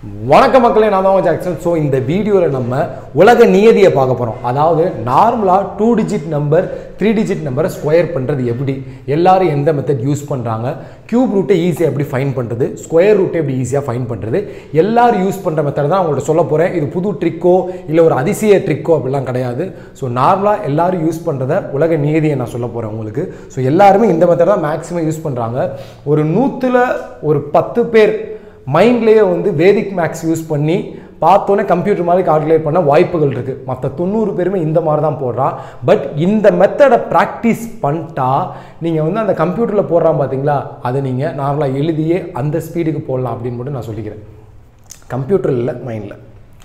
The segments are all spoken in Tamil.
வணக்க மக்களே நான் தான் ஜாக்சன் ஸோ இந்த வீடியோவில் நம்ம உலக நியதியை பார்க்க போகிறோம் அதாவது நார்மலாக two digit number three digit நம்பரை ஸ்கொயர் பண்ணுறது எப்படி எல்லாரும் எந்த மெத்தட் யூஸ் பண்ணுறாங்க கியூப் ரூட்டை ஈஸியாக எப்படி ஃபைன் பண்ணுறது ஸ்கொயர் ரூட்டை எப்படி ஈஸியாக ஃபைன் பண்ணுறது எல்லாரும் யூஸ் பண்ணுற மெத்தட் தான் உங்கள்ட்ட சொல்ல போகிறேன் இது புது ட்ரிக்கோ இல்லை ஒரு அதிசய ட்ரிக்கோ அப்படிலாம் கிடையாது ஸோ நார்மலாக எல்லாரும் யூஸ் பண்ணுறத உலக நியதியை நான் சொல்ல போகிறேன் உங்களுக்கு ஸோ எல்லாருமே இந்த மெத்தட் தான் மேக்ஸிமம் யூஸ் பண்ணுறாங்க ஒரு நூற்றில் ஒரு பத்து பேர் மைண்ட்லேயே வந்து வேதிக் மேக்ஸ் யூஸ் பண்ணி பார்த்தோன்னே கம்ப்யூட்டர் மாதிரி கால்குலேட் பண்ண வாய்ப்புகள் இருக்குது மற்ற தொண்ணூறு பேருமே இந்த மாதிரி தான் போடுறான் பட் இந்த மெத்தடை ப்ராக்டிஸ் பண்ணிட்டா நீங்கள் வந்து அந்த கம்ப்யூட்டரில் போடுறான் பார்த்தீங்களா அதை நீங்கள் நார்மலாக எழுதியே அந்த ஸ்பீடுக்கு போடலாம் அப்படின்னு மட்டும் நான் சொல்லிக்கிறேன் கம்ப்யூட்டர் இல்லை மைண்டில்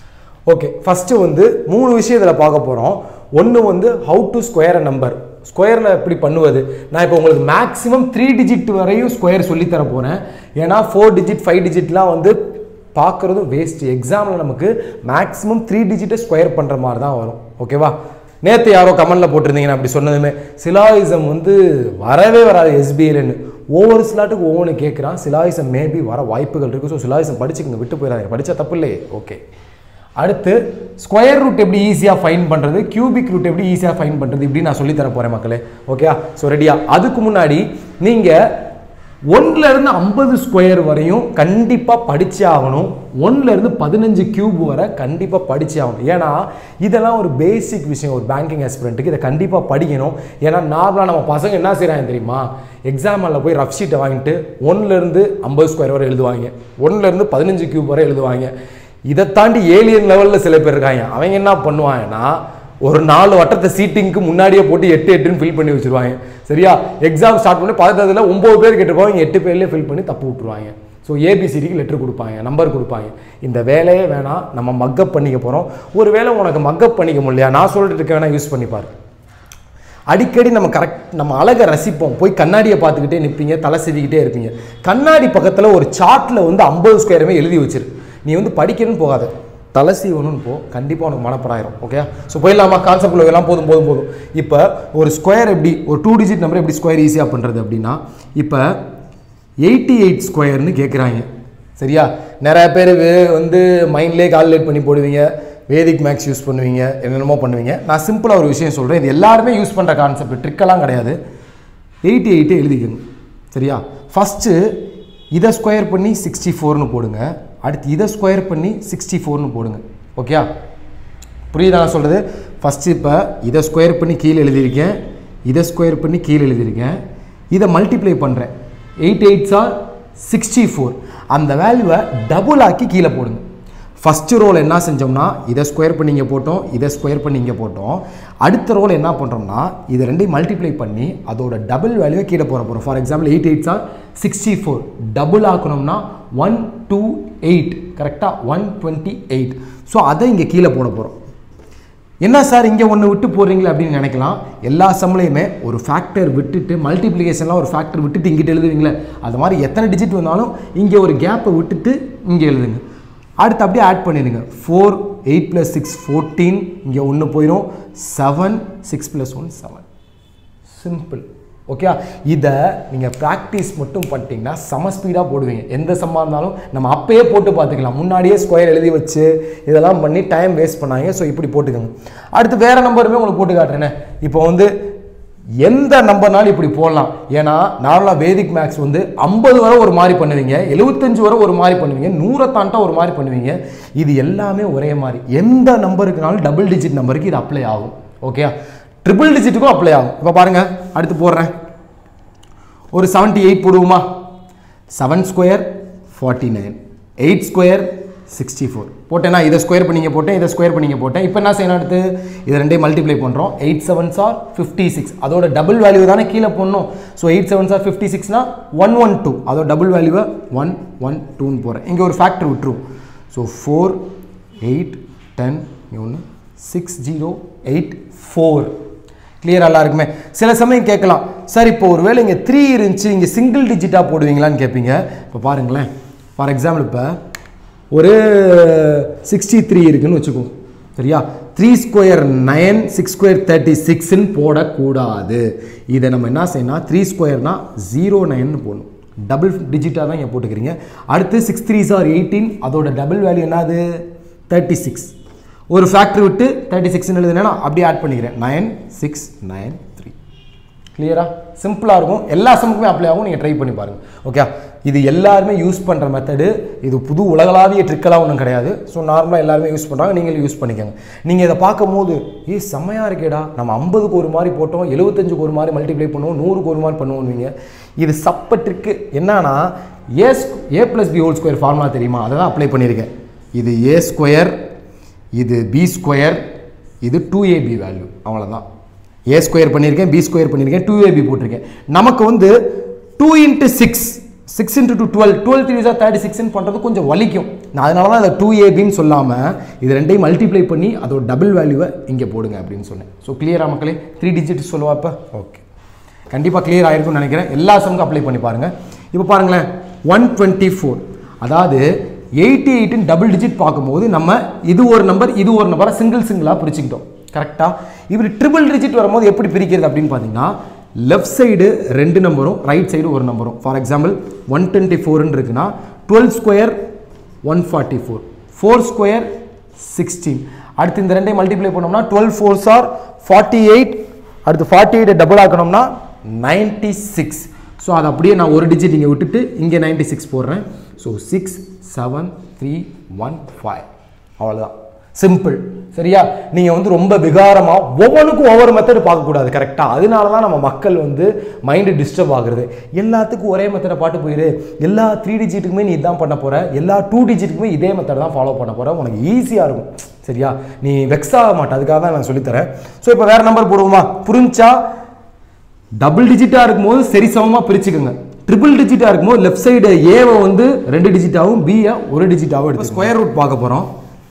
ஓகே ஃபஸ்ட்டு வந்து மூணு விஷயம் இதில் பார்க்க போகிறோம் ஒன்று வந்து how to square a number ஸ்கொயரில் எப்படி பண்ணுவது நான் இப்போ உங்களுக்கு மேக்ஸிமம் த்ரீ டிஜிட் வரையும் ஸ்கொயர் சொல்லித்தர போகிறேன் ஏன்னா ஃபோர் டிஜிட் ஃபைவ் டிஜிட்லாம் வந்து பார்க்குறதும் வேஸ்ட் எக்ஸாமில் நமக்கு மேக்ஸிமம் த்ரீ டிஜிட்டை ஸ்கொயர் பண்ணுற மாதிரி தான் வரும் ஓகேவா நேற்று யாரோ கமெண்டில் போட்டிருந்தீங்க நான் அப்படி சொன்னதுமே சிலாயிசம் வந்து வரவே வராது எஸ்பிஐலன்னு ஒவ்வொரு ஸ்லாட்டுக்கு ஒவ்வொன்று கேட்குறான் சிலாயிசம் மேபி வர வாய்ப்புகள் இருக்குது ஸோ சிலாயிசம் படிச்சுக்கோங்க விட்டு போயிடாதீங்க படித்தா தப்பு இல்லையே ஓகே அடுத்து ஸ்கொயர் ரூட் எப்படி ஈஸியாக ஃபைன் பண்ணுறது கியூபிக் ரூட் எப்படி ஈஸியாக ஃபைன் பண்ணுறது இப்படி நான் சொல்லித்தர போகிறேன் மக்களே ஓகேயா ஸோ ரெடியா அதுக்கு முன்னாடி நீங்கள் ஒன்லேருந்து ஐம்பது ஸ்கொயர் வரையும் கண்டிப்பாக படிச்சே ஆகணும் ஒன்லேருந்து பதினஞ்சு கியூப் வரை கண்டிப்பாக படிச்சே ஆகணும் ஏன்னா இதெல்லாம் ஒரு பேசிக் விஷயம் ஒரு பேங்கிங் ஆஸ்பிரண்ட்டுக்கு இதை கண்டிப்பாக படிக்கணும் ஏன்னா நார்மலாக நம்ம பசங்க என்ன செய்கிறாங்க தெரியுமா எக்ஸாமில் போய் ரஃப் ஷீட்டை வாங்கிட்டு ஒன்லேருந்து ஐம்பது ஸ்கொயர் வரை எழுதுவாங்க ஒன்லேருந்து பதினஞ்சு கியூப் வரை எழுதுவாங்க இதை தாண்டி ஏலியன் லெவலில் சில பேர் இருக்காங்க அவங்க என்ன பண்ணுவாங்கன்னா ஒரு நாலு வட்டத்தை சீட்டிங்க்கு முன்னாடியே போட்டு எட்டு எட்டுன்னு ஃபில் பண்ணி வச்சிருவாங்க சரியா எக்ஸாம் ஸ்டார்ட் பண்ணி பதட்டத்தில் ஒம்பது பேர் கேட்டிருப்பாங்க இங்க எட்டு பேர்லேயே ஃபில் பண்ணி தப்பு விட்டுருவாங்க ஸோ ஏபிசிடிக்கு லெட்டர் கொடுப்பாங்க நம்பர் கொடுப்பாங்க இந்த வேலையே வேணாம் நம்ம மக்கப் பண்ணிக்க போகிறோம் ஒருவேளை உனக்கு மக்கப் பண்ணிக்க முடியலையா நான் சொல்லிட்டு இருக்க வேணா யூஸ் பண்ணிப்பார் அடிக்கடி நம்ம கரெக்ட் நம்ம அழகை ரசிப்போம் போய் கண்ணாடியை பார்த்துக்கிட்டே நிற்பீங்க தலை செதுக்கிட்டே இருப்பீங்க கண்ணாடி பக்கத்தில் ஒரு சார்ட்டில் வந்து ஐம்பது ஸ்கொயருமே எழுதி வச்சிரு நீ வந்து படிக்கணும்னு போகாத தலை சீவணும்னு போ கண்டிப்பாக உனக்கு மனப்படாயிரும் ஓகே ஸோ போயிடலாமா கான்செப்ட் எல்லாம் போதும் போதும் போதும் இப்போ ஒரு ஸ்கொயர் எப்படி ஒரு டூ டிஜிட் நம்பர் எப்படி ஸ்கொயர் ஈஸியாக பண்ணுறது அப்படின்னா இப்போ எயிட்டி எயிட் ஸ்கொயர்னு கேட்குறாங்க சரியா நிறைய பேர் வந்து மைண்ட்லேயே கால்குலேட் பண்ணி போடுவீங்க வேதிக் மேக்ஸ் யூஸ் பண்ணுவீங்க என்னென்னமோ பண்ணுவீங்க நான் சிம்பிளாக ஒரு விஷயம் சொல்கிறேன் இது எல்லாருமே யூஸ் பண்ணுற கான்செப்ட் ட்ரிக்கெல்லாம் கிடையாது எயிட்டி எயிட்டே எழுதிக்கோங்க சரியா ஃபஸ்ட்டு இதை ஸ்கொயர் பண்ணி சிக்ஸ்டி ஃபோர்னு போடுங்க அடுத்து இதை ஸ்கொயர் பண்ணி சிக்ஸ்டி ஃபோர்னு போடுங்க ஓகேயா புரியுதா நான் சொல்கிறது ஃபஸ்ட்டு இப்போ இதை ஸ்கொயர் பண்ணி கீழே எழுதியிருக்கேன் இதை ஸ்கொயர் பண்ணி கீழே எழுதியிருக்கேன் இதை மல்டிப்ளை பண்ணுறேன் eight eights are sixty four அந்த வேல்யூவை டபுள் ஆக்கி கீழே போடுங்க ஃபஸ்ட்டு ரோல் என்ன செஞ்சோம்னா இதை ஸ்கொயர் பண்ணி இங்கே போட்டோம் இதை ஸ்கொயர் பண்ணி இங்கே போட்டோம் அடுத்த ரோல் என்ன பண்ணுறோம்னா இதை ரெண்டையும் மல்டிப்ளை பண்ணி அதோட டபுள் வேல்யூவை கீழே போட போகிறோம் for example eight eights are sixty four double ஆக்கணும்னா ஒன் டூ எயிட் கரெக்டாக ஒன் டுவெண்ட்டி எயிட் ஸோ அதை இங்கே கீழே போட போகிறோம் என்ன சார் இங்கே ஒன்று விட்டு போடுறீங்களே அப்படின்னு நினைக்கலாம் எல்லா சம்லையுமே ஒரு ஃபேக்டர் விட்டுட்டு மல்டிப்ளிகேஷன்லாம் ஒரு ஃபேக்டர் விட்டுட்டு இங்கிட்ட எழுதுவீங்களே அது மாதிரி எத்தனை டிஜிட் வந்தாலும் இங்கே ஒரு கேப்பை விட்டுட்டு இங்கே எழுதுங்க அடுத்து அப்படியே ஆட் பண்ணிடுங்க four eight plus six fourteen இங்கே ஒன்று போயிடும் seven six plus one seven simple okay இதை நீங்கள் ப்ராக்டிஸ் மட்டும் பண்ணிட்டீங்கன்னா செம ஸ்பீடாக போடுவீங்க எந்த சம்மாக இருந்தாலும் நம்ம அப்பயே போட்டு பார்த்துக்கலாம் முன்னாடியே ஸ்கொயர் எழுதி வச்சு இதெல்லாம் பண்ணி டைம் வேஸ்ட் பண்ணாங்க ஸோ இப்படி போட்டுக்கோங்க அடுத்து வேறு நம்பருமே உங்களுக்கு போட்டு காட்டுறேனே இப்போ வந்து எந்த நம்பர்னாலும் இப்படி போடலாம் ஏன்னா நார்மலாக வேதிக் மேக்ஸ் வந்து ஐம்பது வரை ஒரு மாதிரி பண்ணுவீங்க எழுபத்தஞ்சு வரை ஒரு மாதிரி பண்ணுவீங்க நூறை தாண்டா ஒரு மாதிரி பண்ணுவீங்க இது எல்லாமே ஒரே மாதிரி எந்த நம்பருக்குனாலும் டபுள் டிஜிட் நம்பருக்கு இது அப்ளை ஆகும் ஓகே ட்ரிபிள் டிஜிட்டுக்கும் அப்ளை ஆகும் இப்போ பாருங்கள் அடுத்து போடுறேன் ஒரு செவன்ட்டி எயிட் போடுவோமா seven square forty nine eight square sixty four போட்டேன்னா இதை ஸ்கொயர் பண்ணிங்க போட்டேன் இதை ஸ்கொயர் பண்ணிங்க போட்டேன் இப்போ என்ன செய்யணும் அடுத்து இதை ரெண்டையும் மல்டிப்ளை பண்ணுறோம் eight sevens are fifty six அதோட டபுள் வேல்யூ தானே கீழே போடணும் ஸோ எயிட் செவன்ஸ் ஆர் ஃபிஃப்டி சிக்ஸ்னா ஒன் ஒன் டூ அதோட டபுள் வேல்யூவை ஒன் ஒன் டூன்னு போகிறேன் இங்கே ஒரு ஃபேக்டர் விட்டுரும் ஸோ ஃபோர் எயிட் டென் ஒன்று six zero eight four clear நல்லா இருக்குமே சில சமயம் கேட்கலாம் சார் இப்போ ஒருவேளை இங்கே த்ரீ இருந்துச்சு இங்கே சிங்கிள் டிஜிட்டாக போடுவீங்களான்னு கேட்பீங்க இப்போ பாருங்களேன் ஃபார் எக்ஸாம்பிள் இப்போ ஒரு சிக்ஸ்டி த்ரீ இருக்குன்னு வச்சுக்கோங்க சரியா three square nine six square thirty சிக்ஸ்ன்னு போடக்கூடாது இதை நம்ம என்ன செய்யணும் த்ரீ ஸ்கொயர்னா ஜீரோ நைன்னு போடணும் டபுள் டிஜிட்டாக தான் இங்கே போட்டுக்கிறீங்க அடுத்து சிக்ஸ் த்ரீ சார் எயிட்டீன் அதோட டபுள் வேல்யூ என்னது தேர்ட்டி சிக்ஸ் ஒரு ஃபேக்ட்ரி விட்டு தேர்ட்டி சிக்ஸ்னு எழுதுனா அப்படியே ஆட் பண்ணிக்கிறேன் நைன் சிக்ஸ் நைன் த்ரீ கிளியரா சிம்பிளாக இருக்கும் எல்லா சமுக்குமே அப்ளை ஆகும் நீங்கள் ட்ரை பண்ணி பாருங்கள் ஓகே இது எல்லாருமே யூஸ் பண்ணுற மெத்தடு இது புது உலகளாவிய ட்ரிக்கெல்லாம் ஒன்றும் கிடையாது ஸோ நார்மலாக எல்லாருமே யூஸ் பண்ணுறாங்க நீங்களும் யூஸ் பண்ணிக்கோங்க நீங்கள் இதை பார்க்கும்போது ஏ செம்மையாக இருக்கேடா நம்ம ஐம்பதுக்கு ஒரு மாதிரி போட்டோம் எழுபத்தஞ்சுக்கு ஒரு மாதிரி மல்டிப்ளை பண்ணுவோம் நூறுக்கு ஒரு மாதிரி பண்ணுவோம் இது சப்ப ட்ரிக்கு என்னன்னா a a plus b whole square formula தெரியுமா அதை தான் அப்ளை பண்ணியிருக்கேன் இது ஏ ஸ்கொயர் இது பி ஸ்கொயர் இது டூ ஏபி வேல்யூ அவ்வளோதான் ஏ ஸ்கொயர் பண்ணியிருக்கேன் பி ஸ்கொயர் பண்ணியிருக்கேன் டூ ஏபி போட்டிருக்கேன் நமக்கு வந்து two into six six into two twelve twelve three are thirty சிக்ஸ்னு பண்ணுறது கொஞ்சம் வலிக்கும் நான் அதனால தான் அதை டூ ஏபின்னு சொல்லாமல் இது ரெண்டையும் மல்டிப்ளை பண்ணி அதோட டபுள் வேல்யூவை இங்கே போடுங்க அப்படின்னு சொன்னேன் ஸோ கிளியரா மக்களே த்ரீ டிஜிட் சொல்லுவா இப்போ ஓகே கண்டிப்பாக கிளியர் ஆயிருக்கும்னு நினைக்கிறேன் எல்லா சம்க்கும் அப்ளை பண்ணி பாருங்கள் இப்போ பாருங்களேன் ஒன் டுவெண்ட்டி ஃபோர் அதாவது எயிட்டி எயிட்டின் டபுள் டிஜிட் பார்க்கும்போது நம்ம இது ஒரு நம்பர் இது ஒரு நம்பரை சிங்கிள் சிங்கிளாக பிரிச்சுக்கிட்டோம் கரெக்டாக இப்படி ட்ரிபிள் டிஜிட் வரும்போது எப்படி பிரிக்கிறது அப்படின்னு பார்த்தீங்கன்னா லெஃப்ட் சைடு ரெண்டு நம்பரும் ரைட் சைடு ஒரு நம்பரும் ஃபார் எக்ஸாம்பிள் ஒன் டுவெண்ட்டி ஃபோர்னு இருக்குன்னா twelve square one forty four four square sixteen அடுத்து இந்த ரெண்டையும் மல்டிப்ளை பண்ணோம்னா twelve fours are forty eight அடுத்து ஃபார்ட்டி எயிட்டை டபுள் ஆக்கணும்னா நைன்ட்டி சிக்ஸ் ஸோ அதை அப்படியே நான் ஒரு டிஜிட் இங்கே விட்டுட்டு இங்கே நைன்ட்டி சிக்ஸ் போடுறேன் so six seven three one five அவ்வளோதான் சிம்பிள் சரியா நீங்கள் வந்து ரொம்ப விகாரமாக ஒவ்வொன்றுக்கும் ஒவ்வொரு மெத்தடு பார்க்கக்கூடாது கரெக்டாக அதனால தான் நம்ம மக்கள் வந்து மைண்டு டிஸ்டர்ப் ஆகுறது எல்லாத்துக்கும் ஒரே மெத்தடை பாட்டு போயிரு எல்லா த்ரீ டிஜிட்டுக்குமே நீ இதான் பண்ண போகிற எல்லா டூ டிஜிட்டுக்குமே இதே மெத்தட் தான் ஃபாலோ பண்ண போகிற உனக்கு ஈஸியாக இருக்கும் சரியா நீ வெக்ஸ் ஆக மாட்ட அதுக்காக தான் நான் சொல்லித்தரேன் ஸோ இப்போ வேறு நம்பர் போடுவோமா புரிஞ்சா டபுள் டிஜிட்டாக இருக்கும்போது சரி சமமாக பிரிச்சுக்கோங்க ட்ரிபிள் டிஜிட்டாக இருக்கும்போது லெஃப்ட் சைடு ஏவை வந்து ரெண்டு டிஜிட்டாகவும் பியை ஒரு டிஜிட்டாகவும் எடுத்து ஸ்கொயர் ரூட் பார்க்க போகிறோம்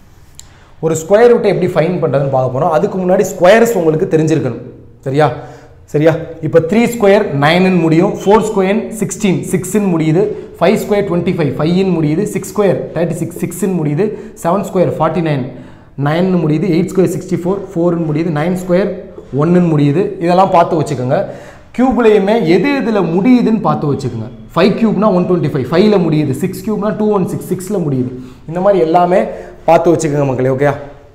ஒரு ஸ்கொயர் ரூட்டை எப்படி ஃபைன் பண்ணுறதுன்னு பார்க்க போகிறோம் அதுக்கு முன்னாடி ஸ்கொயர்ஸ் உங்களுக்கு தெரிஞ்சிருக்கணும் சரியா சரியா இப்போ த்ரீ ஸ்கொயர் நைனுன்னு முடியும் ஃபோர் ஸ்கொயர் சிக்ஸ்டீன் சிக்ஸ்ன்னு முடியுது ஃபைவ் ஸ்கொயர் டுவெண்ட்டி ஃபைவ் ஃபைவ்னு முடியுது சிக்ஸ் ஸ்கொயர் தேர்ட்டி சிக்ஸ் சிக்ஸ்ன்னு முடியுது செவன் ஸ்கொயர் ஃபார்ட்டி நைன் நைன்னு முடியுது எயிட் ஸ்கொயர் சிக்ஸ்டி ஃபோர் ஃபோர்னு முடியுது நைன் ஸ்கொயர் ஒன்றுன்னு முடியுது இதெல்லாம் பார்த்து வச்சுக்கோங்க கியூப்லேயுமே எது எதில் முடியுதுன்னு பார்த்து வச்சுக்கோங்க ஃபைவ் கியூப்னா ஒன் டுவெண்ட்டி ஃபைவ் ஃபைவ்ல முடியுது சிக்ஸ் கியூப்னா டூ ஒன் சிக்ஸ் சிக்ஸில் முடியுது இந்த மாதிரி எல்லாமே பார்த்து வச்சுக்கோங்க மக்களே ஓகே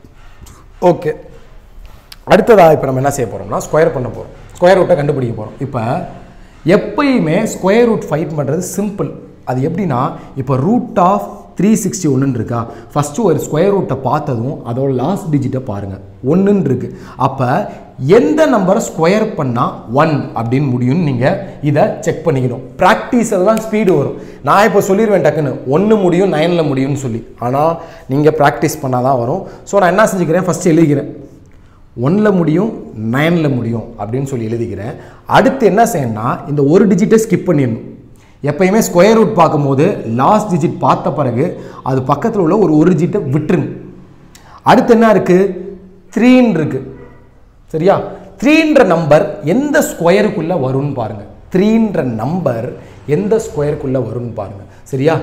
ஓகே அடுத்ததாக இப்போ நம்ம என்ன செய்ய போகிறோம்னா ஸ்கொயர் பண்ண போகிறோம் ஸ்கொயர் ரூட்டை கண்டுபிடிக்க போகிறோம் இப்போ எப்பயுமே ஸ்கொயர் ரூட் ஃபைட் பண்ணுறது சிம்பிள் அது எப்படின்னா இப்போ ரூட் ஆஃப் த்ரீ சிக்ஸ்டி ஒன்றுன்னு இருக்கா ஃபஸ்ட்டு ஒரு ஸ்கொயர் ரூட்டை பார்த்ததும் அதோட லாஸ்ட் டிஜிட்டை பாருங்கள் ஒன்றுன்னு இருக்கு அப்போ எந்த நம்பரை ஸ்கொயர் பண்ணால் ஒன் அப்படின்னு முடியும்னு நீங்கள் இதை செக் பண்ணிக்கணும் ப்ராக்டிஸில் தான் ஸ்பீடு வரும் நான் இப்போ சொல்லிடுவேன் டக்குன்னு ஒன்று முடியும் நைனில் முடியும்னு சொல்லி ஆனால் நீங்கள் ப்ராக்டிஸ் பண்ணால் தான் வரும் ஸோ நான் என்ன செஞ்சுக்கிறேன் ஃபஸ்ட்டு எழுதிக்கிறேன் ஒன்னில் முடியும் நைனில் முடியும் அப்படின்னு சொல்லி எழுதிக்கிறேன் அடுத்து என்ன செய்யணும்னா இந்த ஒரு டிஜிட்டை ஸ்கிப் பண்ணிடணும் எப்பயுமே ஸ்கொயர் ரூட் பார்க்கும்போது லாஸ்ட் டிஜிட் பார்த்த பிறகு அது பக்கத்தில் உள்ள ஒரு ஒரு டிஜிட்டை விட்டுருங்க அடுத்து என்ன இருக்குது த்ரீன்னு இருக்கு சரியா த்ரீன்ற நம்பர் எந்த ஸ்கொயருக்குள்ளே வரும்னு பாருங்க த்ரீன்ற நம்பர் எந்த ஸ்கொயருக்குள்ளே வரும்னு பாருங்க சரியா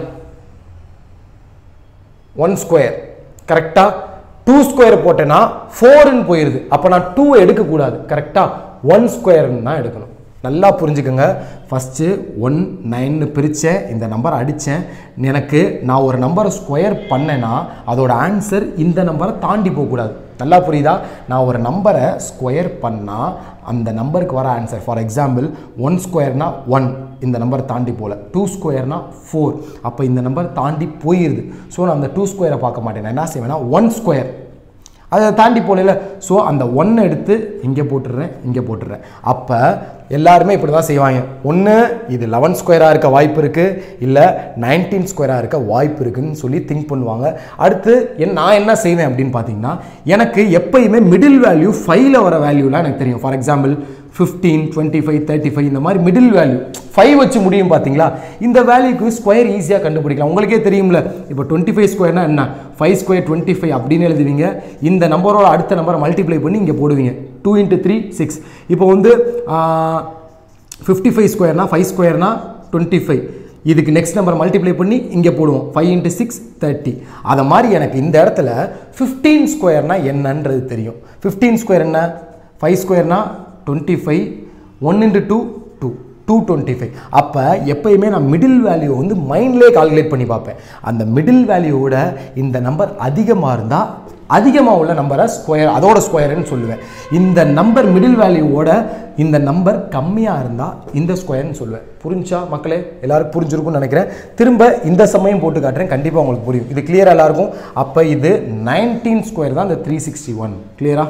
ஒன் ஸ்கொயர் கரெக்டாக டூ ஸ்கொயர் போட்டேன்னா ஃபோர்னு போயிடுது அப்போ நான் டூ எடுக்கக்கூடாது கரெக்டாக ஒன் ஸ்கொயர்னு தான் எடுக்கணும் நல்லா புரிஞ்சுக்கோங்க ஃபஸ்ட்டு ஒன் நைன்னு பிரித்தேன் இந்த நம்பரை அடித்தேன் எனக்கு நான் ஒரு நம்பரை ஸ்கொயர் பண்ணேன்னா அதோட ஆன்சர் இந்த நம்பரை தாண்டி போகக்கூடாது நல்லா புரியுதா நான் ஒரு நம்பரை ஸ்கொயர் பண்ணால் அந்த நம்பருக்கு வர ஆன்சர் ஃபார் எக்ஸாம்பிள் ஒன் ஸ்கொயர்னா ஒன் இந்த நம்பர் தாண்டி போகல டூ ஸ்கொயர்னா ஃபோர் அப்போ இந்த நம்பர் தாண்டி போயிடுது ஸோ நான் அந்த டூ ஸ்கொயரை பார்க்க மாட்டேன் நான் என்ன செய்வேன்னா ஒன் ஸ்கொயர் அதை தாண்டி போகல ஸோ அந்த ஒன்னை எடுத்து இங்கே போட்டுடுறேன் இங்கே போட்டுடுறேன் அப்போ எல்லாருமே இப்படி தான் செய்வாங்க ஒன்று இது லெவன் ஸ்கொயராக இருக்க வாய்ப்பு இருக்குது இல்லை நைன்டீன் ஸ்கொயராக இருக்க வாய்ப்பு இருக்குன்னு சொல்லி திங்க் பண்ணுவாங்க அடுத்து என் நான் என்ன செய்வேன் அப்படின்னு பார்த்தீங்கன்னா எனக்கு எப்பயுமே மிடில் வேல்யூ ஃபைவ்ல வர வேல்யூலாம் எனக்கு தெரியும் for example fifteen twenty five thirty five இந்த மாதிரி மிடில் வேல்யூ ஃபைவ் வச்சு முடியும் பார்த்தீங்களா இந்த வேல்யூக்கு ஸ்கொயர் ஈஸியாக கண்டுபிடிக்கலாம் உங்களுக்கே தெரியும்ல இப்போ டுவெண்ட்டி ஃபைவ் ஸ்கொயர்னா என்ன ஃபைவ் ஸ்கொயர் டுவெண்ட்டி ஃபைவ் அப்படின்னு எழுதுவீங்க இந்த நம்பரோட அடுத்த நம்பரை மல்டிப்ளை பண்ணி இங்கே போடுவீங்க டூ இன்ட்டு த்ரீ சிக்ஸ் இப்போ வந்து ஃபிஃப்டி ஃபைவ் ஸ்கொயர்னா ஃபைவ் ஸ்கொயர்னா டுவெண்ட்டி ஃபைவ் இதுக்கு நெக்ஸ்ட் நம்பர் மல்டிப்ளை பண்ணி இங்கே போடுவோம் ஃபைவ் இன்ட்டு சிக்ஸ் தேர்ட்டி அதை மாதிரி எனக்கு இந்த இடத்துல ஃபிஃப்டீன் ஸ்கொயர்னா என்னன்றது தெரியும் ஃபிஃப்டீன் ஸ்கொயர் என்ன ஃபைவ் ஸ்கொயர்னா twenty five one into two two two twenty five அப்போ எப்பயுமே நான் மிடில் வேல்யூ வந்து மைண்ட்லேயே கால்குலேட் பண்ணி பார்ப்பேன் அந்த மிடில் வேல்யூவோட இந்த நம்பர் அதிகமாக இருந்தால் அதிகமாக உள்ள நம்பரை ஸ்கொயர் அதோட ஸ்கொயர்னு சொல்லுவேன் இந்த நம்பர் மிடில் வேல்யூவோட இந்த நம்பர் கம்மியாக இருந்தால் இந்த ஸ்கொயர்னு சொல்லுவேன் புரிஞ்சா மக்களே எல்லாரும் புரிஞ்சிருக்கும்னு நினைக்கிறேன் திரும்ப இந்த சமயம் போட்டு காட்டுறேன் கண்டிப்பாக உங்களுக்கு புரியும் இது கிளியராக எல்லாருக்கும் அப்போ இது நைன்டீன் ஸ்கொயர் தான் இந்த த்ரீ சிக்ஸ்டி ஒன் கிளியரா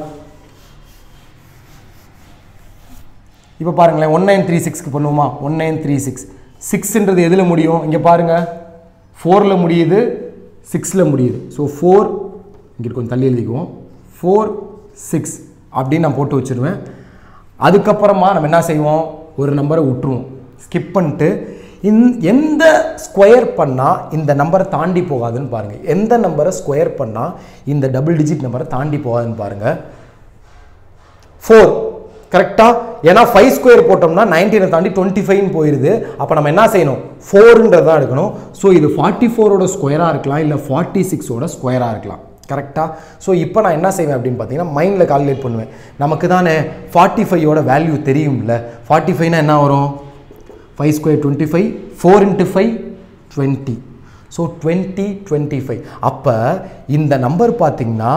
இப்போ பாருங்களேன் ஒன் நைன் த்ரீ சிக்ஸ்க்கு பண்ணுவோமா ஒன் நைன் த்ரீ சிக்ஸ் சிக்ஸ்ன்றது எதில் முடியும் இங்கே பாருங்கள் ஃபோரில் முடியுது சிக்ஸில் முடியுது ஸோ ஃபோர் இங்கே கொஞ்சம் தள்ளி எழுதிக்குவோம் ஃபோர் சிக்ஸ் அப்படின்னு நான் போட்டு வச்சுருவேன் அதுக்கப்புறமா நம்ம என்ன செய்வோம் ஒரு நம்பரை விட்டுருவோம் ஸ்கிப் பண்ணிட்டு இந் எந்த ஸ்கொயர் பண்ணால் இந்த நம்பரை தாண்டி போகாதுன்னு பாருங்கள் எந்த நம்பரை ஸ்கொயர் பண்ணால் இந்த டபுள் டிஜிட் நம்பரை தாண்டி போகாதுன்னு பாருங்கள் ஃபோர் கரெக்டாக ஏன்னா ஃபைவ் ஸ்கொயர் போட்டோம்னா நைன்டீனை தாண்டி டுவெண்ட்டி ஃபைவ்னு போயிடுது அப்போ நம்ம என்ன செய்யணும் ஃபோருன்றது தான் எடுக்கணும் ஸோ இது ஃபார்ட்டி ஃபோரோட ஸ்கொயராக இருக்கலாம் இல்லை ஃபார்ட்டி சிக்ஸோட ஸ்கொயராக இருக்கலாம் கரெக்டாக ஸோ இப்போ நான் என்ன செய்வேன் அப்படின்னு பார்த்தீங்கன்னா மைண்டில் கால்குலேட் பண்ணுவேன் நமக்கு தானே ஃபார்ட்டி ஃபைவோட வேல்யூ தெரியும்ல ஃபார்ட்டி ஃபைவ்னா என்ன வரும் five square twenty five four into five twenty so twenty twenty five அப்போ இந்த நம்பர் பார்த்தீங்கன்னா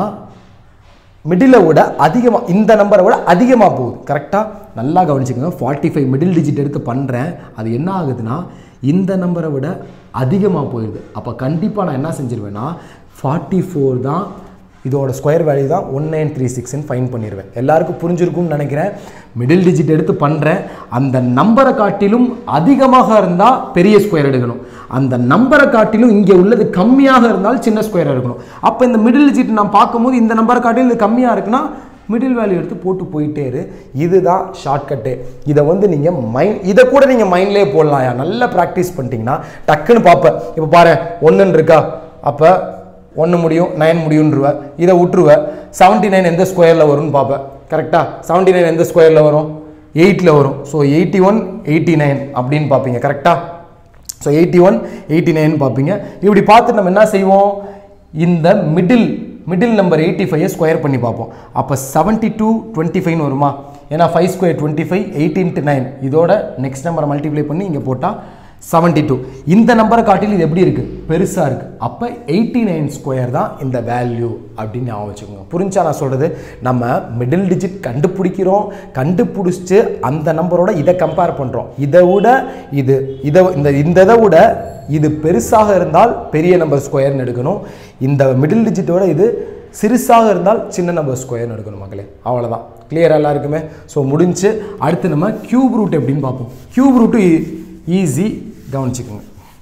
மிடிலை விட அதிகமாக இந்த நம்பரை விட அதிகமாக போகுது கரெக்டாக நல்லா கவனிச்சுக்கோங்க ஃபார்ட்டி ஃபைவ் மிடில் டிஜிட் எடுத்து பண்ணுறேன் அது என்ன ஆகுதுன்னா இந்த நம்பரை விட அதிகமாக போயிடுது அப்போ கண்டிப்பாக நான் என்ன செஞ்சிருவேன்னா ஃபார்ட்டி ஃபோர் தான் இதோட ஸ்கொயர் வேல்யூ தான் ஒன் நைன் த்ரீ சிக்ஸ்ன்னு ஃபைன் பண்ணிடுவேன் எல்லாருக்கும் புரிஞ்சிருக்கும்னு நினைக்கிறேன் மிடில் டிஜிட் எடுத்து பண்ணுறேன் அந்த நம்பரை காட்டிலும் அதிகமாக இருந்தால் பெரிய ஸ்கொயர் எடுக்கணும் அந்த நம்பரை காட்டிலும் இங்கே உள்ளது கம்மியாக இருந்தால் சின்ன ஸ்கொயர் எடுக்கணும் அப்போ இந்த மிடில் டிஜிட் நான் பார்க்கும்போது இந்த நம்பரை காட்டிலும் இது கம்மியாக இருக்குன்னா மிடில் வேல்யூ எடுத்து போட்டு போயிட்டே இரு இதுதான் ஷார்ட்கட்டு இதை வந்து நீங்கள் மைண்ட் இதை கூட நீங்கள் மைண்ட்லேயே போடலாம்யா நல்லா ப்ராக்டிஸ் பண்ணிட்டீங்கன்னா டக்குன்னு பார்ப்பேன் இப்போ பாரு ஒன்றுன்னு இருக்கா அப்போ ஒன்று முடியும் நைன் முடியும்ன்றவ இதை விட்டுருவ செவன்ட்டி நைன் எந்த ஸ்கொயரில் வரும்னு பார்ப்பேன் கரெக்டாக செவன்ட்டி நைன் எந்த ஸ்கொயரில் வரும் எயிட்டில் வரும் so eighty one eighty nine அப்படின்னு பார்ப்பீங்க கரெக்டாக so eighty one eighty nine பார்ப்பீங்க இப்படி பார்த்து நம்ம என்ன செய்வோம் இந்த middle middle number eighty five square பண்ணி பார்ப்போம் அப்போ செவன்ட்டி டூ டுவெண்ட்டி ஃபைவ்னு வருமா ஏன்னா five square twenty five eight into nine இதோட நெக்ஸ்ட் நம்பரை மல்டிப்ளை பண்ணி இங்கே போட்டால் செவன்ட்டி டூ இந்த நம்பரை காட்டிலும் இது எப்படி இருக்குது பெருசாக இருக்குது அப்போ எயிட்டி நைன் ஸ்கொயர் தான் இந்த வேல்யூ அப்படின்னு ஞாபகம் வச்சுக்கோங்க புரிஞ்சா நான் சொல்கிறது நம்ம மிடில் டிஜிட் கண்டுபிடிக்கிறோம் கண்டுபிடிச்சிட்டு அந்த நம்பரோட இதை கம்பேர் பண்ணுறோம் இதை விட இது இதை இந்த இந்த இதை விட இது பெருசாக இருந்தால் பெரிய நம்பர் ஸ்கொயர்னு எடுக்கணும் இந்த மிடில் டிஜிட்டோட இது சிறுசாக இருந்தால் சின்ன நம்பர் ஸ்கொயர்னு எடுக்கணும் மக்களே அவ்வளோதான் கிளியர் எல்லாருக்குமே ஸோ முடிஞ்சு அடுத்து நம்ம கியூப் ரூட் எப்படின்னு பார்ப்போம் கியூப் ரூட்டு ஈஸி கவனிச்சுக்கோங்க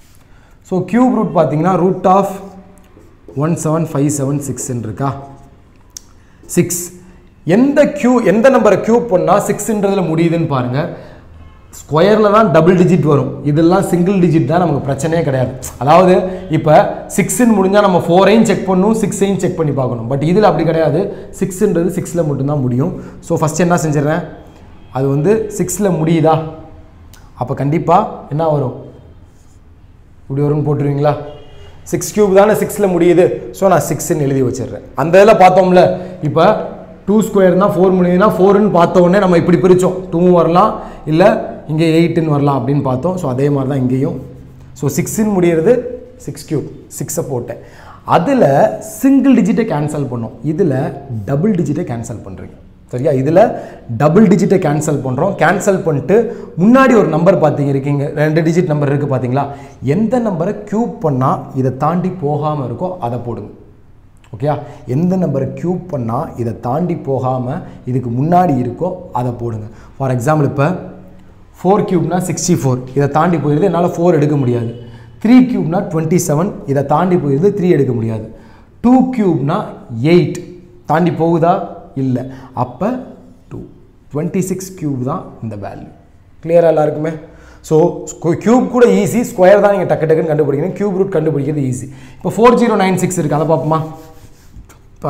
ஸோ கியூப் ரூட் பார்த்தீங்கன்னா root of one seven five seven சிக்ஸ்ன்னு இருக்கா சிக்ஸ் எந்த கியூ எந்த நம்பரை கியூப் பண்ணால் சிக்ஸ்ன்றதுல முடியுதுன்னு பாருங்கள் ஸ்கொயரில் தான் டபுள் டிஜிட் வரும் இதெல்லாம் சிங்கிள் டிஜிட் தான் நமக்கு பிரச்சனையே கிடையாது அதாவது இப்போ சிக்ஸ்ன்னு முடிஞ்சால் நம்ம ஃபோரையும் செக் பண்ணணும் சிக்ஸையும் செக் பண்ணி பார்க்கணும் பட் இதில் அப்படி கிடையாது சிக்ஸ்ன்றது சிக்ஸில் மட்டும்தான் முடியும் ஸோ ஃபஸ்ட் என்ன செஞ்சிடறேன் அது வந்து சிக்ஸில் முடியுதா அப்போ கண்டிப்பாக என்ன வரும் இப்படி வரும்னு போட்டுருவீங்களா சிக்ஸ் கியூப் தானே சிக்ஸில் முடியுது ஸோ நான் சிக்ஸ்ன்னு எழுதி வச்சிடுறேன் அந்த இதில் பார்த்தோம்ல இப்போ டூ ஸ்கொயர்னா ஃபோர் முடியுதுன்னா ஃபோர்னு பார்த்த உடனே நம்ம இப்படி பிரித்தோம் டூவும் வரலாம் இல்லை இங்கே எயிட்டுன்னு வரலாம் அப்படின்னு பார்த்தோம் ஸோ அதே மாதிரி தான் இங்கேயும் ஸோ சிக்ஸ்ன்னு முடியிறது சிக்ஸ் கியூப் சிக்ஸை போட்டேன் அதில் சிங்கிள் டிஜிட்டை கேன்சல் பண்ணோம் இதில் டபுள் டிஜிட்டை கேன்சல் பண்ணுறீங்க சரியா இதில் டபுள் டிஜிட்டை கேன்சல் பண்ணுறோம் கேன்சல் பண்ணிட்டு முன்னாடி ஒரு நம்பர் பார்த்தீங்க இருக்கீங்க ரெண்டு டிஜிட் நம்பர் இருக்குது பார்த்தீங்களா எந்த நம்பரை க்யூப் பண்ணால் இதை தாண்டி போகாமல் இருக்கோ அதை போடுங்க ஓகேயா எந்த நம்பரை க்யூப் பண்ணால் இதை தாண்டி போகாமல் இதுக்கு முன்னாடி இருக்கோ அதை போடுங்க ஃபார் எக்ஸாம்பிள் இப்போ ஃபோர் க்யூப்னா சிக்ஸ்டி ஃபோர் இதை தாண்டி போயிடுது என்னால் ஃபோர் எடுக்க முடியாது த்ரீ க்யூப்னா டுவெண்ட்டி செவன் இதை தாண்டி போயிடுது த்ரீ எடுக்க முடியாது டூ க்யூப்னா எயிட் தாண்டி போகுதா இல்லை அப்போ டூ டுவெண்ட்டி சிக்ஸ் க்யூப் தான் இந்த வேல்யூ கிளியராக எல்லாருக்குமே ஸோ க்யூப் கூட ஈஸி ஸ்கொயர் தான் நீங்கள் டக்கு டக்குன்னு கண்டுபிடிக்கணும் க்யூப் ரூட் கண்டுபிடிக்கிறது ஈஸி இப்போ ஃபோர் ஜீரோ நைன் சிக்ஸ் இருக்குது அதை பார்ப்போமா இப்போ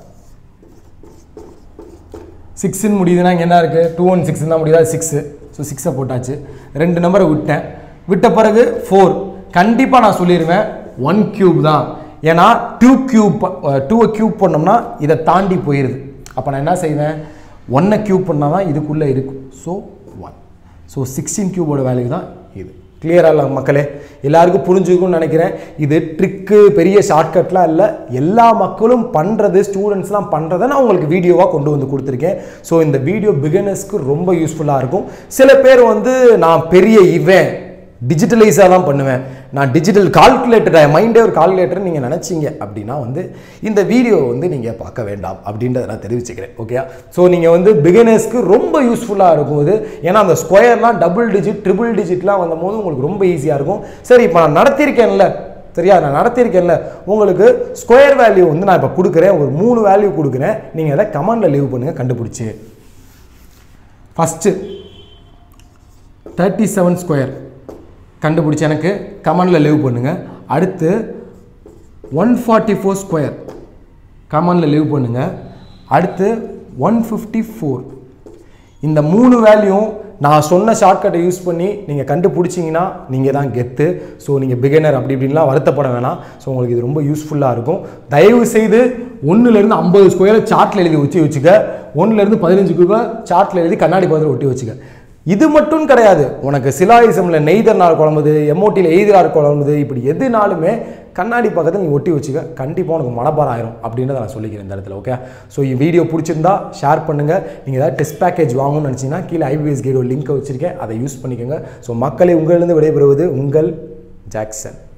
சிக்ஸ்ன்னு முடியுதுன்னா இங்கே என்ன இருக்குது டூ ஒன் சிக்ஸ் தான் முடியுதா சிக்ஸு ஸோ சிக்ஸை போட்டாச்சு ரெண்டு நம்பரை விட்டேன் விட்ட பிறகு ஃபோர் கண்டிப்பாக நான் சொல்லிடுவேன் ஒன் க்யூப் தான் ஏன்னா டூ க்யூப் டூவை க்யூப் பண்ணோம்னா இதை தாண்டி போயிடுது அப்போ நான் என்ன செய்வேன் ஒன்னை க்யூப் பண்ணால் தான் இதுக்குள்ளே இருக்கும் ஸோ ஒன் ஸோ சிக்ஸ்டீன் கியூபோட வேல்யூ தான் இது கிளியராக இல்லை மக்களே எல்லாருக்கும் புரிஞ்சுக்கும்னு நினைக்கிறேன் இது ட்ரிக்கு பெரிய ஷார்ட்கட்லாம் இல்லை எல்லா மக்களும் பண்ணுறது ஸ்டூடெண்ட்ஸ்லாம் பண்ணுறதை நான் உங்களுக்கு வீடியோவாக கொண்டு வந்து கொடுத்துருக்கேன் ஸோ இந்த வீடியோ பிகினர்ஸ்க்கு ரொம்ப யூஸ்ஃபுல்லாக இருக்கும் சில பேர் வந்து நான் பெரிய இவன் டிஜிட்டலைஸாக தான் பண்ணுவேன் நான் டிஜிட்டல் கால்குலேட்டர் என் மைண்டே ஒரு கால்குலேட்டர் நீங்கள் நினச்சிங்க அப்படின்னா வந்து இந்த வீடியோ வந்து நீங்கள் பார்க்க வேண்டாம் அப்படின்றத நான் தெரிவிச்சுக்கிறேன் ஓகே ஸோ நீங்கள் வந்து பிகினர்ஸ்க்கு ரொம்ப யூஸ்ஃபுல்லாக இருக்கும் இது ஏன்னா அந்த ஸ்கொயர்லாம் டபுள் டிஜிட் ட்ரிபிள் டிஜிட்லாம் வந்தபோது உங்களுக்கு ரொம்ப ஈஸியாக இருக்கும் சரி இப்போ நான் நடத்தியிருக்கேன்ல சரியா நான் நடத்தியிருக்கேன்ல உங்களுக்கு ஸ்கொயர் வேல்யூ வந்து நான் இப்போ கொடுக்குறேன் ஒரு மூணு வேல்யூ கொடுக்குறேன் நீங்கள் அதை கமெண்டில் லீவ் பண்ணுங்கள் கண்டுபிடிச்சி ஃபஸ்ட்டு தேர்ட்டி செவன் ஸ்கொயர் கண்டுபிடிச்சி எனக்கு கமெண்டில் லீவ் பண்ணுங்கள் அடுத்து ஒன் ஃபார்ட்டி ஃபோர் ஸ்கொயர் கமெண்டில் லீவ் பண்ணுங்கள் அடுத்து ஒன் ஃபிஃப்டி ஃபோர் இந்த மூணு வேல்யூவும் நான் சொன்ன ஷார்ட்கட்டை யூஸ் பண்ணி நீங்கள் கண்டுபிடிச்சிங்கன்னா நீங்கள் தான் கெத்து ஸோ நீங்கள் பிகினர் அப்படி இப்படின்லாம் வருத்தப்பட வேணாம் ஸோ உங்களுக்கு இது ரொம்ப யூஸ்ஃபுல்லாக இருக்கும் தயவு செய்து ஒன்றுலேருந்து ஐம்பது ஸ்கொயரை சார்ட்டில் எழுதி வச்சு வச்சுக்க ஒன்றுலேருந்து பதினஞ்சு குபை சார்ட்டில் எழுதி கண்ணாடி பக்கத்தில் ஒட்டி வச்சுக்க இது மட்டும் கிடையாது உனக்கு சிலாயிசமில் நெய்தர் நாள் குழம்புது எம்ஓடியில் எய்தரார் குழம்புது இப்படி எதுனாலுமே கண்ணாடி பக்கத்தில் நீ ஒட்டி வச்சுக்க கண்டிப்பாக உனக்கு மனப்பாரம் ஆயிரும் அப்படின்றத நான் சொல்லிக்கிறேன் இந்த இடத்துல ஓகே ஸோ இந்த வீடியோ பிடிச்சிருந்தா ஷேர் பண்ணுங்கள் நீங்கள் ஏதாவது டெஸ்ட் பேக்கேஜ் வாங்கணும்னு நினச்சிங்கன்னா கீழே ஐபிஎஸ் கேட் ஒரு லிங்க்கை வச்சுருக்கேன் அதை யூஸ் பண்ணிக்கோங்க ஸோ மக்களை உங்களிலிருந்து விடைபெறுவது உங்கள் ஜாக்சன்